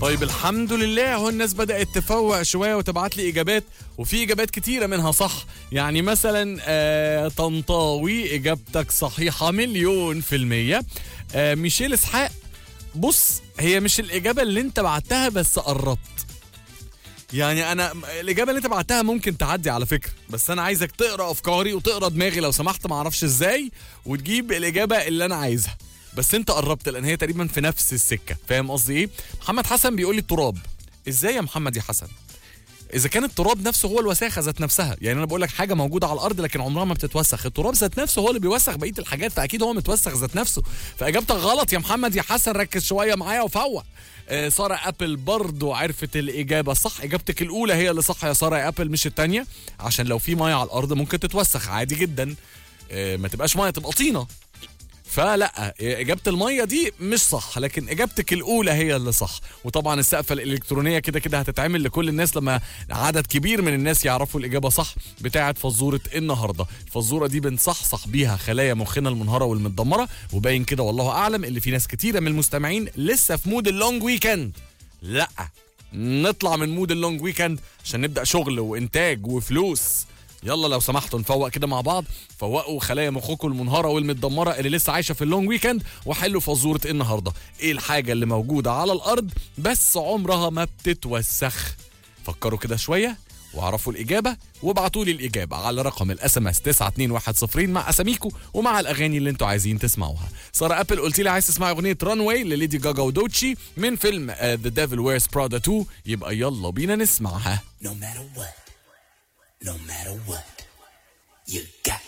طيب الحمد لله هو الناس بدأت تفوق شوية وتبعت لي إجابات وفي إجابات كتيرة منها صح يعني مثلا آه طنطاوي إجابتك صحيحة مليون في المية آه ميشيل إسحاق بص هي مش الإجابة اللي أنت بعتها بس قربت يعني انا الاجابه اللي انت بعتها ممكن تعدي على فكره بس انا عايزك تقرا افكاري وتقرا دماغي لو سمحت ما اعرفش ازاي وتجيب الاجابه اللي انا عايزها بس انت قربت لان هي تقريبا في نفس السكه فاهم قصدي ايه محمد حسن بيقول لي التراب ازاي يا محمد يا حسن اذا كان التراب نفسه هو الوساخه ذات نفسها يعني انا بقول لك حاجه موجوده على الارض لكن عمرها ما بتتوسخ التراب ذات نفسه هو اللي بيوسخ بقيه الحاجات فاكيد هو متوسخ ذات نفسه فاجابتك غلط يا محمد يا حسن ركز شويه معايا وفوق آه ساره ابل برضو عرفت الاجابه الصح اجابتك الاولى هي اللي صح يا ساره يا ابل مش الثانيه عشان لو في ميه على الارض ممكن تتوسخ عادي جدا آه ما تبقاش ميه تبقى طينه فلا اجابه الميه دي مش صح لكن اجابتك الاولى هي اللي صح وطبعا السقفه الالكترونيه كده كده هتتعمل لكل الناس لما عدد كبير من الناس يعرفوا الاجابه صح بتاعه فزوره النهارده الفزوره دي بنصحصح بيها خلايا مخنا المنهاره والمتدمره وباين كده والله اعلم اللي في ناس كتيره من المستمعين لسه في مود اللونج ويكند لا نطلع من مود اللونج ويكند عشان نبدا شغل وانتاج وفلوس يلا لو سمحتوا نفوق كده مع بعض فوقوا خلايا مخكم المنهاره والمتدمره اللي لسه عايشه في اللونج ويكند وحلوا فزوره النهارده ايه الحاجه اللي موجوده على الارض بس عمرها ما بتتوسخ فكروا كده شويه واعرفوا الاجابه وابعتوا لي الاجابه على رقم الاس ام اس 92110 مع اساميكو ومع الاغاني اللي انتوا عايزين تسمعوها ساره ابل قلت لي عايز تسمعي اغنيه ران واي لليدي جاجا ودوتشي من فيلم ذا ديفل ويرز برادا 2 يبقى يلا بينا نسمعها No matter what, no matter what, you got